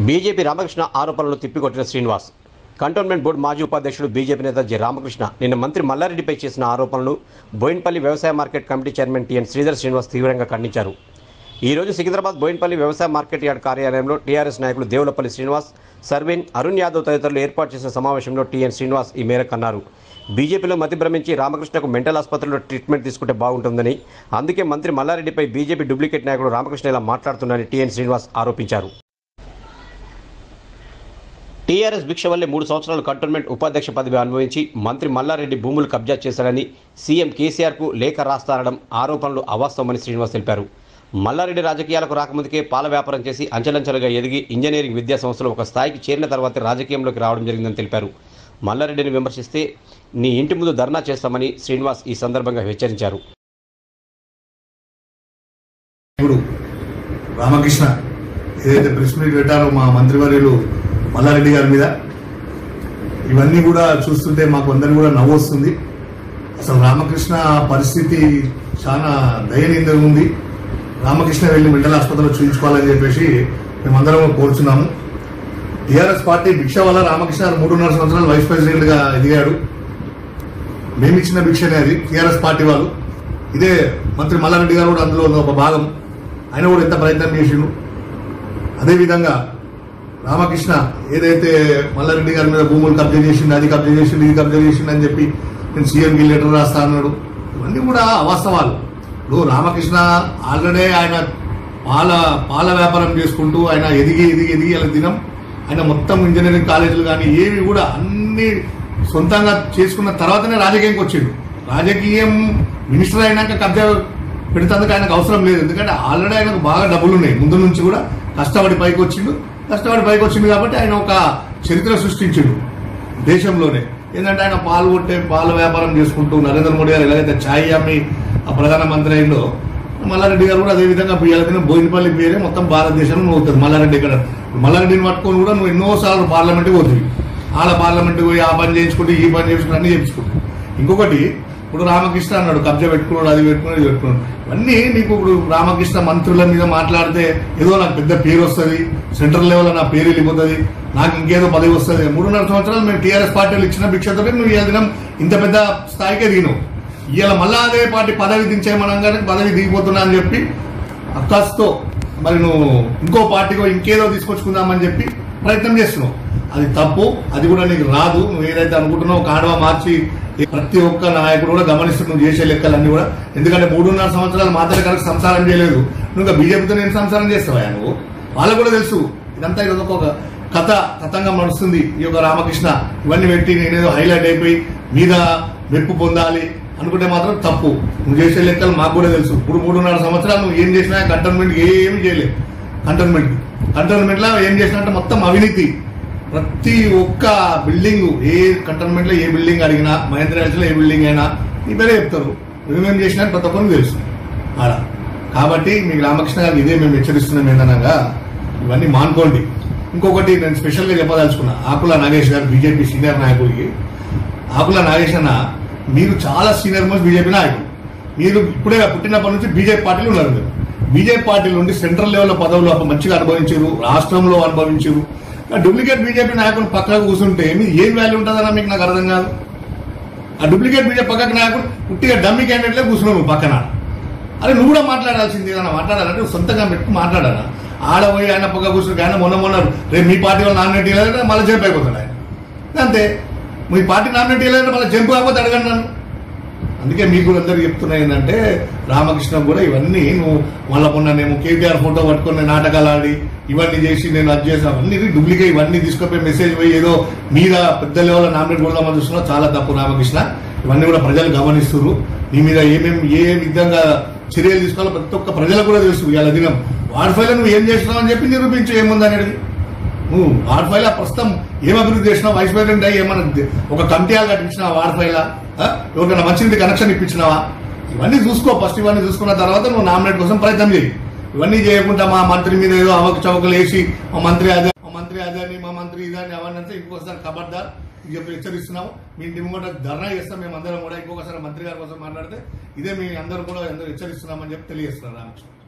BJP Ramakrishna ఆరోపణలు తిప్పికొట్టిన Srinivas cantonment board మాజీ ఉపాధ్యక్షుడు బీజేపీ నేత జె రామకృష్ణ నిన్న మంత్రి మల్లారెడ్డిపై చేసిన ఆరోపణలు బోయిన్పల్లి వ్యవసాయ market committee chairman TN Sridhar Srinivas తీవ్రంగా ఖండించారు ఈ రోజు సికింద్రాబాద్ బోయిన్పల్లి వ్యవసాయ మార్కెట్ యార్డ్ కార్యాలయంలో టీఆర్ఎస్ నాయకులు దేవులపల్లి శ్రీనివాస్ సర్వేన్ అరుణ్ యాదవ్ తదితరులు ఏర్పాటు చేసిన సమావేశంలో టీఎన్ శ్రీనివాస్ ఈ మేరకు అన్నారు బీజేపీలో మతి భ్రమించి రామకృష్ణకు మెంటల్ ఆసుపత్రిలో ట్రీట్మెంట్ తీసుకుంటే బాగుంటుందని అందుకే మంత్రి మల్లారెడ్డిపై బీజేపీ డూప్లికేట్ నాయకుడు రామకృష్ణ ఇలా మాట్లాడుతున్నారని టీఎన్ శ్రీనివాస్ ఆరోపించారు టీఆర్ఎస్ భిక్ష వల్లే మూడు సంవత్సరాలు కంటోన్మెంట్ ఉపాధ్యక్ష పదవి అనుభవించి మంత్రి మల్లారెడ్డి భూములు కబ్జా చేశారని సీఎం కేసీఆర్కు లేఖ రాస్తారడం ఆరోపణలు అవాస్తవమని శ్రీనివాస్ తెలిపారు మల్లారెడ్డి రాజకీయాలకు రాకముందుకే పాల వ్యాపారం చేసి అంచెలంచెలుగా ఎదిగి ఇంజనీరింగ్ విద్యా సంస్థలో ఒక స్థాయికి చేరిన తర్వాత రాజకీయంలోకి రావడం జరిగిందని తెలిపారు మల్లారెడ్డిని విమర్శిస్తే నీ ఇంటి ముందు ధర్నా చేస్తామని శ్రీనివాస్ ఈ సందర్భంగా హెచ్చరించారు ఇప్పుడు రామకృష్ణ ఏదైతే ప్రెస్ మీట్ పెట్టారో మా మంత్రివర్యులు మల్లారెడ్డి గారి మీద ఇవన్నీ కూడా చూస్తుంటే మాకు అందరికీ కూడా నవ్వు వస్తుంది అసలు రామకృష్ణ పరిస్థితి చాలా దయనీయంగా ఉంది రామకృష్ణ వెళ్ళి మెంటల్ ఆసుపత్రిలో చూపించుకోవాలని చెప్పేసి మేమందరం కోరుచున్నాము టీఆర్ఎస్ పార్టీ భిక్ష వల్ల రామకృష్ణ గారు మూడున్నర సంవత్సరాలు వైస్ ప్రెసిడెంట్ గా ఎదిగాడు మేమిచ్చిన భిక్షనే అది టీఆర్ఎస్ పార్టీ వాళ్ళు ఇదే మంత్రి మల్లారెడ్డి గారు కూడా అందులో ఒక భాగం ఆయన కూడా ఎంత ప్రయత్నం చేసిండు అదేవిధంగా రామకృష్ణ ఏదైతే మల్లారెడ్డి గారి మీద భూములు కబ్జా చేసిండు అది కబ్జా చేసిండు ఇది కబ్జా చేసిండు అని చెప్పి నేను సీఎంకి లెటర్ రాస్తా అన్నాడు ఇవన్నీ కూడా అవాస్తవాలు ఇప్పుడు రామకృష్ణ ఆల్రెడీ ఆయన పాల పాల వ్యాపారం చేసుకుంటూ ఆయన ఎదిగి ఎదిగి ఎదిగి అలా దినం ఆయన మొత్తం ఇంజనీరింగ్ కాలేజీలు కానీ ఏవి కూడా అన్ని సొంతంగా చేసుకున్న తర్వాతనే రాజకీయంకి వచ్చిండు రాజకీయం మినిస్టర్ అయినాక కబ్జా పెడుతందుకు ఆయనకు అవసరం లేదు ఎందుకంటే ఆల్రెడీ ఆయనకు బాగా డబ్బులు ఉన్నాయి ముందు నుంచి కూడా కష్టపడి పైకి వచ్చిండు కష్టపడి పైకి వచ్చిండు కాబట్టి ఆయన ఒక చరిత్ర సృష్టించిండు దేశంలోనే ఏంటంటే ఆయన పాలు కొట్టే పాల వ్యాపారం చేసుకుంటూ నరేంద్ర మోడీ గారు ఎలాగైతే ఛాయ్ అమ్మి ఆ ప్రధానమంత్రి అయిందో మల్లారెడ్డి గారు కూడా అదే విధంగా బియ్యాలకి బోయినపల్లి పేరే మొత్తం భారతదేశంలో అవుతుంది మల్లారెడ్డి ఇక్కడ మల్లారెడ్డిని పట్టుకొని కూడా నువ్వు ఎన్నోసార్లు పార్లమెంట్కి పోతుంది వాళ్ళ పార్లమెంట్కి పోయి ఆ పని చేయించుకుంటూ ఈ పని చేసుకుంటూ అన్ని చేయించుకుంటావు ఇంకొకటి ఇప్పుడు రామకృష్ణ అన్నాడు కబ్జా పెట్టుకున్నాడు అది పెట్టుకున్నాడు ఇది పెట్టుకున్నాడు ఇవన్నీ నీకు ఇప్పుడు రామకృష్ణ మంత్రుల మీద మాట్లాడితే ఏదో నాకు పెద్ద పేరు వస్తుంది సెంట్రల్ లెవెల్ నా పేరు వెళ్ళిపోతుంది నాకు ఇంకేదో పదవి వస్తుంది మూడున్నర సంవత్సరాలు మేము టీఆర్ఎస్ పార్టీలు ఇచ్చిన భిక్షతో నువ్వు ఇవాళ దినం ఇంత పెద్ద స్థాయికే దిగినావు ఇవాళ మళ్ళా అదే పార్టీ పదవి దించేయమనగానే పదవి దిగిపోతున్నా అని చెప్పి అక్కస్తో మరి నువ్వు ఇంకో పార్టీకో ఇంకేదో తీసుకొచ్చుకుందామని చెప్పి ప్రయత్నం చేస్తున్నావు అది తప్పు అది కూడా నీకు రాదు నువ్వు ఏదైతే అనుకుంటున్నావు కాడవా మార్చి ప్రతి ఒక్క నాయకుడు కూడా గమనిస్తూ నువ్వు చేసే లెక్కలన్నీ కూడా ఎందుకంటే మూడున్నర సంవత్సరాలు మాత్రమే కనుక సంసారం చేయలేదు నువ్వు ఇంకా బీజేపీతో నేను సంసారం చేస్తావా నువ్వు వాళ్ళకు కూడా తెలుసు ఇదంతా ఇది ఒక కథ కథంగా నడుస్తుంది ఈ యొక్క రామకృష్ణ ఇవన్నీ పెట్టి నేనేదో హైలైట్ అయిపోయి మీద మెప్పు పొందాలి అనుకుంటే మాత్రం తప్పు నువ్వు చేసే లెక్కలు మాకు కూడా తెలుసు ఇప్పుడు మూడున్నర సంవత్సరాలు నువ్వు ఏం చేసినా కంటోన్మెంట్ ఏమి చేయలేదు కంటోన్మెంట్ కంటోన్మెంట్ లో ఏం చేసినట్టే మొత్తం అవినీతి ప్రతి ఒక్క బిల్డింగ్ ఏ కంటోన్మెంట్ లో ఏ బిల్డింగ్ అడిగినా మహేంద్ర హిల్స్ లో ఏ బిల్డింగ్ అయినా నీ పేరే చెప్తారు మేమేం చేసినా ప్రతి ఒక్కరికి తెలుసు ఆడ కాబట్టి మీకు రామకృష్ణ గారికి ఇదే మేము హెచ్చరిస్తున్నాం ఏంటనగా ఇవన్నీ మానుకోండి ఇంకొకటి నేను స్పెషల్ గా చెప్పదలుచుకున్నా ఆకుల నాగేష్ గారు బీజేపీ సీనియర్ నాయకుడికి ఆకుల నాగేష్ అన్న మీరు చాలా సీనియర్ మోస్ట్ బీజేపీ నాయకులు మీరు ఇప్పుడే పుట్టినప్పటి నుంచి బీజేపీ పార్టీలో ఉన్నారు మీరు బీజేపీ పార్టీలో ఉండి సెంట్రల్ లెవెల్లో పదవులు అప్పుడు మంచిగా అనుభవించారు రాష్ట్రంలో అనుభవించారు డూప్లికేట్ బీజేపీ నాయకులు పక్కకు కూర్చుంటే మీకు ఏం వాల్యూ ఉంటుందన్న మీకు నాకు అర్థం కాదు ఆ డూప్లికేట్ బీజేపీ పక్కకు నాయకుడు పుట్టిగా డమ్మి క్యాండిడేట్లే కూర్చున్నావు నువ్వు పక్కన అరే నువ్వు కూడా మాట్లాడాల్సింది ఏదన్నా మాట్లాడాలంటే నువ్వు సొంతంగా పెట్టి మాట్లాడాలా ఆడ పోయి ఆయన పక్క కూర్చుని ఆయన మొన్న మొన్న రేపు మీ పార్టీ వాళ్ళు నామినేట్ చేయలేదంటే మళ్ళీ జంప్ అయిపోతాడు ఆయన అంతే మీ పార్టీ నామినేట్ చేయలేదంటే మళ్ళీ జంప్ అయిపోతే అడగండి నన్ను అందుకే మీకు కూడా అందరికి చెప్తున్నా ఏంటంటే రామకృష్ణ కూడా ఇవన్నీ నువ్వు మళ్ళీ మొన్న నేను కేటీఆర్ ఫోటో పట్టుకొని నేను నాటకాలు ఆడి ఇవన్నీ చేసి నేను అది చేసి అవన్నీ డూప్లికేట్ ఇవన్నీ తీసుకుపోయి మెసేజ్ పోయి ఏదో మీద పెద్ద లెవెల్ నామినేట్ కొడదామని చూస్తున్నా చాలా తప్పు రామకృష్ణ ఇవన్నీ కూడా ప్రజలు గమనిస్తున్నారు నీ మీద ఏమేమి ఏ విధంగా చర్యలు తీసుకోవాలో ప్రతి ఒక్క ప్రజలకు కూడా తెలుసు ఇవాళ దినం వాడిఫైలో నువ్వు ఏం చేస్తున్నావు అని చెప్పి నిరూపించు ఏముంది అనేది నువ్వు వాడిఫైలా ప్రస్తుతం ఏం అభివృద్ధి చేసినావు వైస్ ప్రెసిడెంట్ అయ్యి ఏమన్నా ఒక కమిటీ హాల్ కట్టించినావా వాడిఫైలా ఎవరికైనా మంచినీటి కనెక్షన్ ఇప్పించినావా ఇవన్నీ చూసుకో ఫస్ట్ ఇవన్నీ చూసుకున్న తర్వాత నువ్వు నామినేట్ కోసం ప్రయత్నం చేయి ఇవన్నీ చేయకుండా మా మంత్రి మీద ఏదో అవక చవకలు వేసి మా మంత్రి అదే మా మంత్రి అదే అని మా మంత్రి ఇదని అవన్నీ అంటే ఇంకోసారి ఖబర్దార్ ఇది చెప్పి హెచ్చరిస్తున్నాము మీ ఇంటి ముంగట ధర్నా చేస్తాం మేము అందరం కూడా ఇంకొకసారి మంత్రి గారి కోసం మాట్లాడితే ఇదే మీ అందరూ కూడా అందరూ హెచ్చరిస్తున్నామని చెప్పి తెలియజేస్తున్నారు రామకృష్ణ